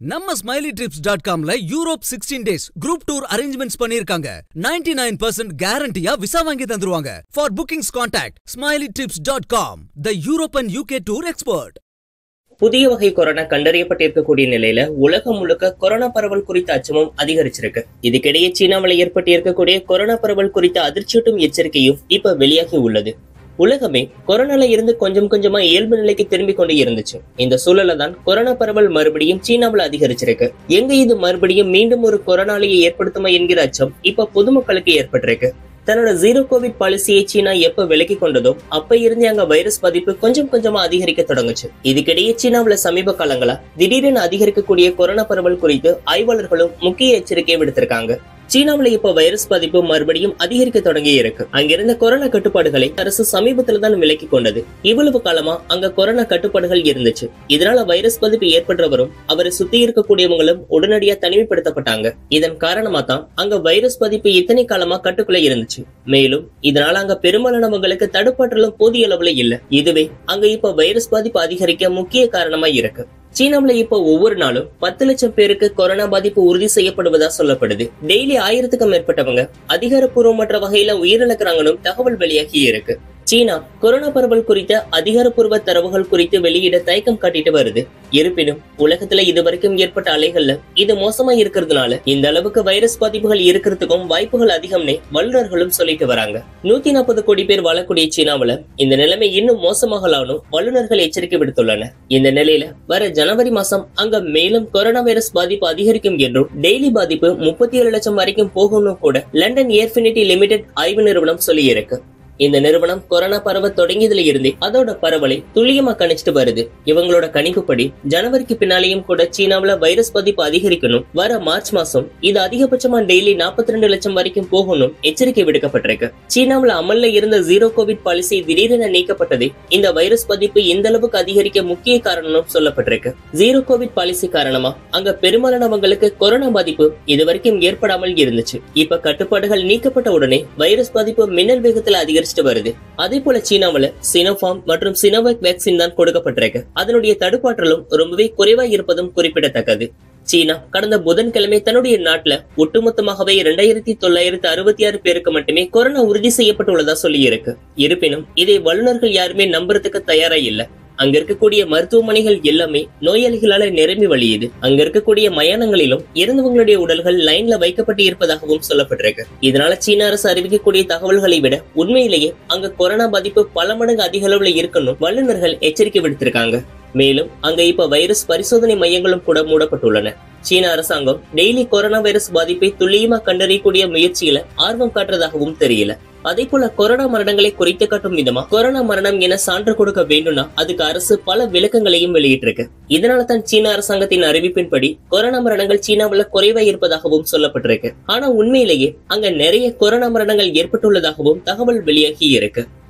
நம்ம smiley trips dot காம்ல Europe sixteen days group tour arrangements பண்ணிருக்காங்க நைன்டி நைன் பர்சன்ட் கேரண்டியா விசா வாங்கி தந்துருவாங்க for bookings contact smiley trips dot com the Europe and UK tour expert புதிய வகை corona கண்டறியப்பட்டிருக்கக்கூடிய நிலையில உலகம் முழுக்க கொரோனா பரவல் குறித்த அச்சமும் அதிகரிச்சிருக்கு இதுக்கிடையே சீனாவில் ஏற்பட்டு இருக்கக்கூடிய கொரோனா பரவல் குறித்த அதிர்ச்சியூட்டும் எச்சரிக்கையும் இப்ப வெளியாகி உள்ளது உலகமே கொரோனால இருந்து கொஞ்சம் கொஞ்சமா இயல்பு நிலைக்கு திரும்பி கொண்டு இருந்துச்சு இந்த சூழல்ல தான் கொரோனா பரவல் மறுபடியும் சீனாவில் அதிகரிச்சிருக்கு எங்க இது மறுபடியும் மீண்டும் ஒரு கொரோனாலையை ஏற்படுத்துமா என்கிற அச்சம் இப்ப பொதுமக்களுக்கு ஏற்பட்டிருக்கு தன்னோட ஜீரோ கோவிட் பாலிசியை சீனா எப்ப விலக்கி கொண்டதோ அப்ப இருந்து அங்க வைரஸ் பாதிப்பு கொஞ்சம் கொஞ்சமா அதிகரிக்க தொடங்குச்சு இதுக்கிடையே சீனாவுல சமீப காலங்களா திடீரென அதிகரிக்கக்கூடிய கொரோனா பரவல் குறித்து ஆய்வாளர்களும் முக்கிய எச்சரிக்கை விடுத்திருக்காங்க சீனாவுல இப்ப வைரஸ் பாதிப்பு மறுபடியும் அதிகரிக்க தொடங்கி இருக்கு அங்கிருந்த கொரோனா கட்டுப்பாடுகளை அரசு சமீபத்துல தான் விலக்கி கொண்டது இவ்வளவு காலமா அங்க கொரோனா கட்டுப்பாடுகள் இருந்துச்சு இதனால வைரஸ் பாதிப்பு ஏற்பட்டவரும் அவரை சுத்தி இருக்கக்கூடியவங்களும் உடனடியா தனிமைப்படுத்தப்பட்டாங்க இதன் காரணமா தான் அங்க வைரஸ் பாதிப்பு இத்தனை காலமா கட்டுக்குள்ள இருந்துச்சு மேலும் இதனால அங்க பெரும்பாலானவங்களுக்கு தடுப்பாற்றலும் போதிய அளவுல இல்ல இதுவே அங்க இப்ப வைரஸ் பாதிப்பு அதிகரிக்க முக்கிய காரணமா இருக்கு சீனாவுல இப்ப ஒவ்வொரு நாளும் பத்து லட்சம் பேருக்கு கொரோனா பாதிப்பு உறுதி செய்யப்படுவதா சொல்லப்படுது டெய்லி ஆயிரத்துக்கும் மேற்பட்டவங்க அதிகாரப்பூர்வமற்ற வகையில உயிரிழக்கிறாங்கன்னு தகவல் வெளியாகி இருக்கு சீனா கொரோனா பரவல் குறித்த அதிகாரப்பூர்வ தரவுகள் குறித்து வெளியிட தயக்கம் காட்டிட்டு வருது இருப்பினும் உலகத்துல இதுவரைக்கும் ஏற்பட்ட அலைகள்ல இது மோசமா இருக்கிறதுனால இந்த அளவுக்கு வைரஸ் பாதிப்புகள் இருக்கிறதுக்கும் வாய்ப்புகள் அதிகம்னே வல்லுநர்களும் சொல்லிட்டு வராங்க நூத்தி நாற்பது கோடி பேர் வாழக்கூடிய சீனாவுல இந்த நிலைமை இன்னும் மோசமாகலானும் வல்லுநர்கள் எச்சரிக்கை விடுத்துள்ளனர் இந்த நிலையில வர ஜனவரி மாசம் அங்க மேலும் கொரோனா வைரஸ் பாதிப்பு அதிகரிக்கும் என்றும் டெய்லி பாதிப்பு முப்பத்தி ஏழு லட்சம் வரைக்கும் போகும்னு கூட லண்டன் ஏர்பினிட்டி லிமிடெட் ஆய்வு நிறுவனம் சொல்லியிருக்கு இந்த நிறுவனம் கொரோனா பரவ தொடங்கியதுல இருந்தே அதோட பரவலை துல்லியமா கணிச்சிட்டு வருது இவங்களோட கணிப்புப்படி ஜனவரிக்கு பின்னாலேயும் கூட சீனாவுல வைரஸ் பாதிப்பு அதிகரிக்கணும் வர மார்ச் மாசம் இது அதிகபட்சமா டெய்லி நாற்பத்தி ரெண்டு லட்சம் வரைக்கும் போகணும் எச்சரிக்கை விடுக்கப்பட்டிருக்கு சீனாவுல அமல்ல இருந்த ஜீரோ கோவிட் பாலிசி திடீரென நீக்கப்பட்டதே இந்த வைரஸ் பாதிப்பு இந்த அளவுக்கு அதிகரிக்க முக்கிய காரணம் சொல்லப்பட்டிருக்கு ஜீரோ கோவிட் பாலிசி காரணமா அங்க பெரும்பாலானவங்களுக்கு கொரோனா பாதிப்பு இதுவரைக்கும் ஏற்படாமல் இருந்துச்சு இப்ப கட்டுப்பாடுகள் நீக்கப்பட்ட உடனே வைரஸ் பாதிப்பு மின்னல் வேகத்துல அதிகரிச்சு அதிகரிச்சுட்டு வருது அதே போல சீனாவுல சினோஃபார்ம் மற்றும் சினோவேக் வேக்சின் தான் கொடுக்கப்பட்டிருக்கு அதனுடைய தடுப்பாற்றலும் ரொம்பவே குறைவா இருப்பதும் குறிப்பிடத்தக்கது சீனா கடந்த புதன்கிழமை தன்னுடைய நாட்டுல ஒட்டுமொத்தமாகவே இரண்டாயிரத்தி தொள்ளாயிரத்தி அறுபத்தி ஆறு பேருக்கு மட்டுமே கொரோனா உறுதி செய்யப்பட்டுள்ளதா சொல்லி இருக்கு இருப்பினும் இதை வல்லுநர்கள் யாருமே நம்புறதுக்கு தயாரா இல்ல அங்க இருக்கக்கூடிய மருத்துவமனைகள் எல்லாமே நோயாளிகளால நிரம்பி வழியுது அங்க இருக்கக்கூடிய மயானங்களிலும் இறந்தவங்களுடைய உடல்கள் லைன்ல வைக்கப்பட்டு இருப்பதாகவும் சொல்லப்பட்டிருக்கு இதனால சீன அரசு அறிவிக்கக்கூடிய தகவல்களை விட உண்மையிலேயே அங்க கொரோனா பாதிப்பு பல மடங்கு அதிக அளவுல இருக்கணும் வல்லுநர்கள் எச்சரிக்கை விடுத்திருக்காங்க மேலும் அங்க இப்ப வைரஸ் பரிசோதனை மையங்களும் கூட மூடப்பட்டுள்ளன சீன அரசாங்கம் டெய்லி கொரோனா வைரஸ் பாதிப்பை துல்லியமா கண்டறியக்கூடிய முயற்சியில ஆர்வம் காட்டுறதாகவும் தெரியல அதே போல கொரோனா மரணங்களை குறைத்து காட்டும் விதமா கொரோனா மரணம் என சான்று கொடுக்க வேண்டும்னா அதுக்கு அரசு பல விளக்கங்களையும் வெளியிட்டிருக்கு இதனால தான் சீன அரசாங்கத்தின் அறிவிப்பின்படி கொரோனா மரணங்கள் சீனாவுல குறைவா இருப்பதாகவும் சொல்லப்பட்டிருக்கு ஆனா உண்மையிலேயே அங்க நிறைய கொரோனா மரணங்கள் ஏற்பட்டுள்ளதாகவும் தகவல் வெளியாகி இருக்கு